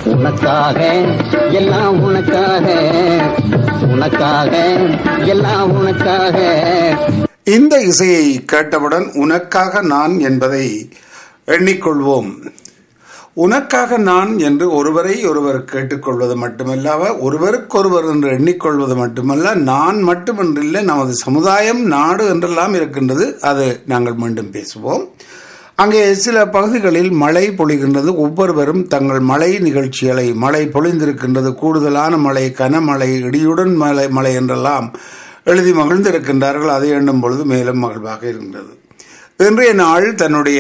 உனக்காக எல்லாம் உனக்காக உனக்காக எல்லாம் உனக்காக இந்த இசையை கேட்டவுடன் உனக்காக நான் என்பதை எண்ணிக்கொள்வோம் உனக்காக நான் என்று ஒருவரை ஒருவர் கேட்டுக்கொள்வது மட்டுமல்லாம ஒருவருக்கொருவர் என்று எண்ணிக்கொள்வது மட்டுமல்ல நான் மட்டுமன்றில்லை நமது சமுதாயம் நாடு என்றெல்லாம் இருக்கின்றது அது நாங்கள் மீண்டும் பேசுவோம் அங்கே சில பகுதிகளில் மழை பொழிகின்றது ஒவ்வொருவரும் தங்கள் மழை நிகழ்ச்சிகளை மழை பொழிந்திருக்கின்றது கூடுதலான மழை கனமழை இடியுடன் மழை மழை என்றெல்லாம் எழுதி மகிழ்ந்திருக்கின்றார்கள் அதை எண்ணும் பொழுது மேலும் மகிழ்வாக இருக்கின்றது இன்றைய நாள் தன்னுடைய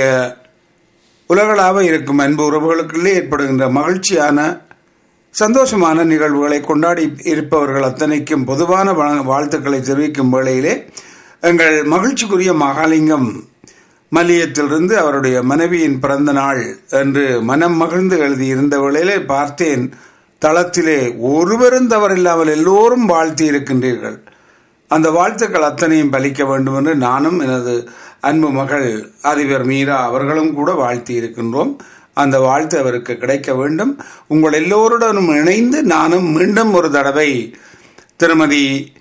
உலகளாவ இருக்கும் அன்பு உறவுகளுக்குள்ளே ஏற்படுகின்ற மகிழ்ச்சியான சந்தோஷமான நிகழ்வுகளை கொண்டாடி இருப்பவர்கள் அத்தனைக்கும் பொதுவான வா- வாழ்த்துக்களை தெரிவிக்கும் வேளையிலே எங்கள் மகிழ்ச்சிக்குரிய மகாலிங்கம் மல்லியத்திலிருந்து அவருடைய மனைவியின் பிறந்த நாள் என்று மனம் மகிழ்ந்து எழுதியிருந்த வேளையிலே பார்த்தேன் தளத்திலே ஒருவரும் தவறில்லாமல் எல்லோரும் வாழ்த்தி இருக்கின்றீர்கள் அந்த வாழ்த்துக்கள் அத்தனையும் பலிக்க வேண்டும் என்று நானும் எனது அன்பு மகள் அதிபர் மீரா அவர்களும் கூட வாழ்த்தி இருக்கின்றோம் அந்த வாழ்த்து அவருக்கு கிடைக்க வேண்டும் உங்கள் எல்லோருடனும் இணைந்து நானும் மீண்டும் ஒரு தடவை திருமதி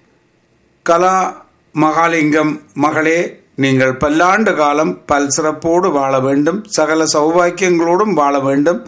கலா மகாலிங்கம் மகளே நீங்கள் பல்லாண்டு காலம் பல் சிறப்போடு வாழ வேண்டும் சகல சௌபாக்கியங்களோடும் வாழ வேண்டும்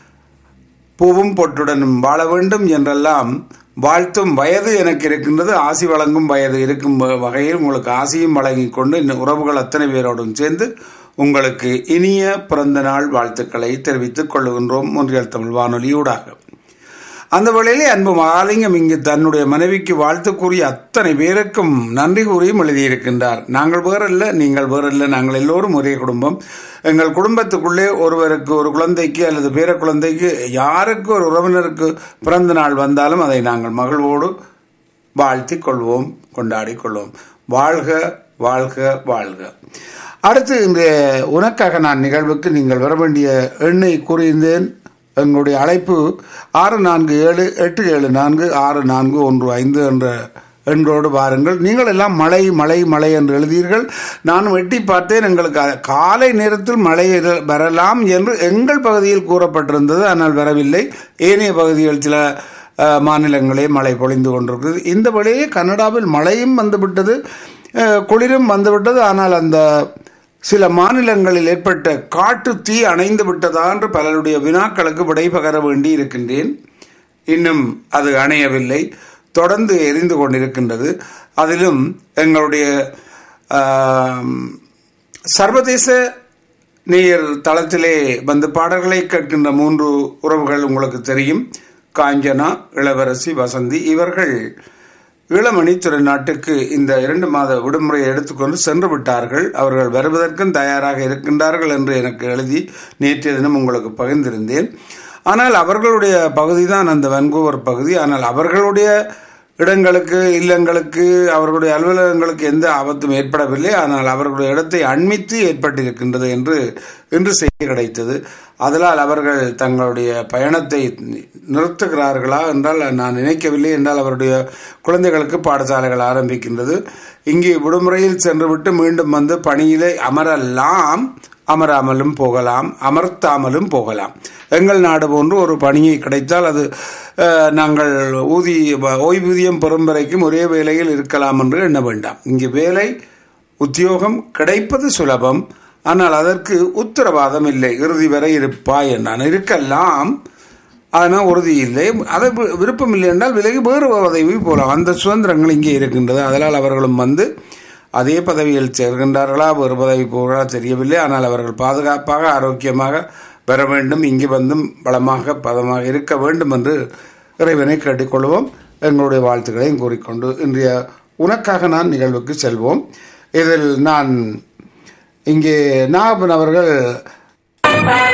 பூவும் பொட்டுடனும் வாழ வேண்டும் என்றெல்லாம் வாழ்த்தும் வயது எனக்கு இருக்கின்றது ஆசி வழங்கும் வயது இருக்கும் வ- வகையில் உங்களுக்கு ஆசியும் வழங்கிக் கொண்டு இந்த உறவுகள் அத்தனை பேரோடும் சேர்ந்து உங்களுக்கு இனிய பிறந்த நாள் வாழ்த்துக்களை தெரிவித்துக் கொள்ளுகின்றோம் ஒன்றியல் தமிழ் வானொலியூடாக அந்த வேளையிலே அன்பு மகாலிங்கம் இங்கு தன்னுடைய மனைவிக்கு வாழ்த்து கூறி அத்தனை பேருக்கும் நன்றி கூறியும் எழுதியிருக்கின்றார் நாங்கள் வேறல்ல நீங்கள் வேறல்ல நாங்கள் எல்லோரும் ஒரே குடும்பம் எங்கள் குடும்பத்துக்குள்ளே ஒருவருக்கு ஒரு குழந்தைக்கு அல்லது பேர குழந்தைக்கு யாருக்கு ஒரு உறவினருக்கு பிறந்த நாள் வந்தாலும் அதை நாங்கள் மகிழ்வோடு வாழ்த்திக் கொள்வோம் கொண்டாடிக் கொள்வோம் வாழ்க வாழ்க வாழ்க அடுத்து இந்த உனக்காக நான் நிகழ்வுக்கு நீங்கள் வர வேண்டிய எண்ணை கூறியிருந்தேன் எங்களுடைய அழைப்பு ஆறு நான்கு ஏழு எட்டு ஏழு நான்கு ஆறு நான்கு ஒன்று ஐந்து என்ற எண்களோடு வாருங்கள் நீங்கள் எல்லாம் மழை மழை மழை என்று எழுதீர்கள் நானும் எட்டி பார்த்தேன் எங்களுக்கு அ- காலை நேரத்தில் மழை இர- வரலாம் என்று எங்கள் பகுதியில் கூறப்பட்டிருந்தது ஆனால் வரவில்லை ஏனைய பகுதிகள் சில அஹ், மாநிலங்களே மழை பொழிந்து கொண்டிருக்கிறது இந்த வழியே கனடாவில் மழையும் வந்துவிட்டது அஹ், குளிரும் வந்துவிட்டது ஆனால் அந்த சில மாநிலங்களில் ஏற்பட்ட காட்டு தீ அணைந்து விட்டதா என்று பலருடைய வினாக்களுக்கு விடை பகர வேண்டி இருக்கின்றேன் இன்னும் அது அணையவில்லை தொடர்ந்து எரிந்து கொண்டிருக்கின்றது அதிலும் எங்களுடைய ஆம், சர்வதேச நேயர் தளத்திலே வந்து பாடல்களை கேட்கின்ற மூன்று உறவுகள் உங்களுக்கு தெரியும் காஞ்சனா இளவரசி வசந்தி இவர்கள் இளமணி திருநாட்டுக்கு இந்த இரண்டு மாத விடுமுறையை எடுத்துக்கொண்டு சென்று விட்டார்கள் அவர்கள் வருவதற்கும் தயாராக இருக்கின்றார்கள் என்று எனக்கு எழுதி நேற்றைய தினம் உங்களுக்கு பகிர்ந்திருந்தேன் ஆனால் அவர்களுடைய பகுதி தான் அந்த வன்கூவர் பகுதி ஆனால் அவர்களுடைய இடங்களுக்கு இல்லங்களுக்கு அவர்களுடைய அலுவலகங்களுக்கு எந்த ஆபத்தும் ஏற்படவில்லை ஆனால் அவர்களுடைய இடத்தை அண்மித்து ஏற்பட்டிருக்கின்றது என்று இன்று செய்தி கிடைத்தது அதனால் அவர்கள் தங்களுடைய பயணத்தை நிறுத்துகிறார்களா என்றால் நான் நினைக்கவில்லை என்றால் அவருடைய குழந்தைகளுக்கு பாடசாலைகள் ஆரம்பிக்கின்றது இங்கே விடுமுறையில் சென்றுவிட்டு மீண்டும் வந்து பணியிலே அமரலாம் அமராமலும் போகலாம் அமர்த்தாமலும் போகலாம் எங்கள் நாடு போன்று ஒரு பணியை கிடைத்தால் அது அஹ், நாங்கள் ஊதிய ஓய்வூதியம் பெறும் வரைக்கும் ஒரே வேலையில் இருக்கலாம் என்று எண்ண வேண்டாம் இங்கு வேலை உத்தியோகம் கிடைப்பது சுலபம் ஆனால் அதற்கு உத்தரவாதம் இல்லை இறுதி வரை இருப்பாய் நான் இருக்கலாம் அதனால் உறுதி இல்லை அதை வி- விருப்பம் இல்லை என்றால் விலகி வேறு பதவி போகலாம் அந்த சுதந்திரங்கள் இங்கே இருக்கின்றது அதனால் அவர்களும் வந்து அதே பதவியில் சேர்கின்றார்களா வேறு பதவி போகிறா தெரியவில்லை ஆனால் அவர்கள் பாதுகாப்பாக ஆரோக்கியமாக பெற வேண்டும் இங்கு வந்தும் பலமாக பதமாக இருக்க வேண்டும் என்று இறைவனை கேட்டுக்கொள்வோம் எங்களுடைய வாழ்த்துக்களையும் கூறிக்கொண்டு இன்றைய உனக்காக நான் நிகழ்வுக்கு செல்வோம் இதில் நான் இங்கே நாகப்பன் அவர்கள்